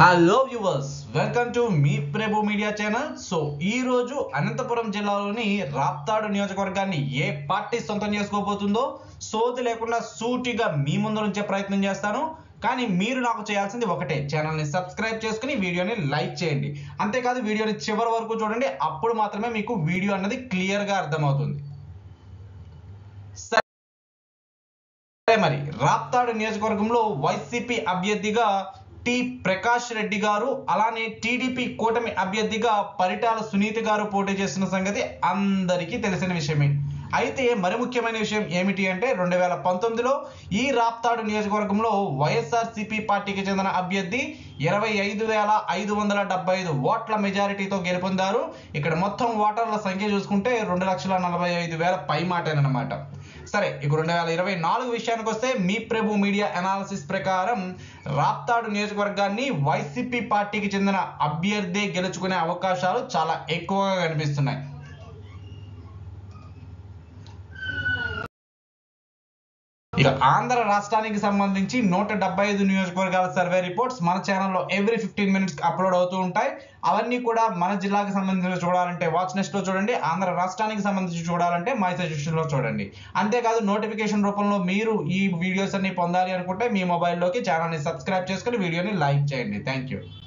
hello viewers welcome to మీ Prabhu media channel so ఈ రోజు అనంతపురం జిల్లాలోని రాప్తాడు నియోజకవర్గాన్ని ఏ పార్టీ సొంతం చేసుకోబోతుందో సోది లేకుండా సూటిగా మీ ముందు నుంచే ప్రయత్నం చేస్తాను కానీ మీరు నాకు చేయాల్సింది ఒకటే ఛానల్ని సబ్స్క్రైబ్ చేసుకుని వీడియోని లైక్ చేయండి అంతేకాదు వీడియోని చివరి వరకు చూడండి అప్పుడు మాత్రమే మీకు వీడియో అన్నది క్లియర్గా అర్థమవుతుంది సరే మరి రాప్తాడు నియోజకవర్గంలో వైసీపీ అభ్యర్థిగా టి ప్రకాష్ రెడ్డి గారు అలానే టీడీపీ కూటమి అభ్యర్థిగా పరిటాల సునీత గారు పోటీ చేస్తున్న సంగతి అందరికీ తెలిసిన విషయమే అయితే మరి ముఖ్యమైన విషయం ఏమిటి అంటే రెండు వేల పంతొమ్మిదిలో ఈ రాప్తాడు నియోజకవర్గంలో వైఎస్ఆర్సీపీ పార్టీకి చెందిన అభ్యర్థి ఇరవై ఐదు వేల ఐదు వందల డెబ్బై ఐదు ఓట్ల మెజారిటీతో గెలుపొందారు ఇక్కడ మొత్తం ఓటర్ల సంఖ్య చూసుకుంటే రెండు లక్షల నలభై ఐదు వేల పై మాటేనమాట సరే ఇక రెండు వేల ఇరవై నాలుగు విషయానికి వస్తే మీ ప్రభు మీడియా అనాలిసిస్ ప్రకారం రాప్తాడు నియోజకవర్గాన్ని వైసీపీ పార్టీకి చెందిన అభ్యర్థి గెలుచుకునే అవకాశాలు చాలా ఎక్కువగా కనిపిస్తున్నాయి ఇక ఆంధ్ర రాష్ట్రానికి సంబంధించి నూట డెబ్బై ఐదు నియోజకవర్గాల సర్వే రిపోర్ట్స్ మన ఛానల్లో ఎవ్రీ ఫిఫ్టీన్ మినిట్స్ అప్లోడ్ అవుతూ ఉంటాయి అవన్నీ కూడా మన జిల్లాకి సంబంధించి చూడాలంటే వాచ్ నెక్స్ట్ లో చూడండి ఆంధ్ర రాష్ట్రానికి సంబంధించి చూడాలంటే మై సజెషన్ లో చూడండి అంతేకాదు నోటిఫికేషన్ రూపంలో మీరు ఈ వీడియోస్ అన్ని పొందాలి అనుకుంటే మీ మొబైల్లోకి ఛానల్ని సబ్స్క్రైబ్ చేసుకుని వీడియోని లైక్ చేయండి థ్యాంక్ యూ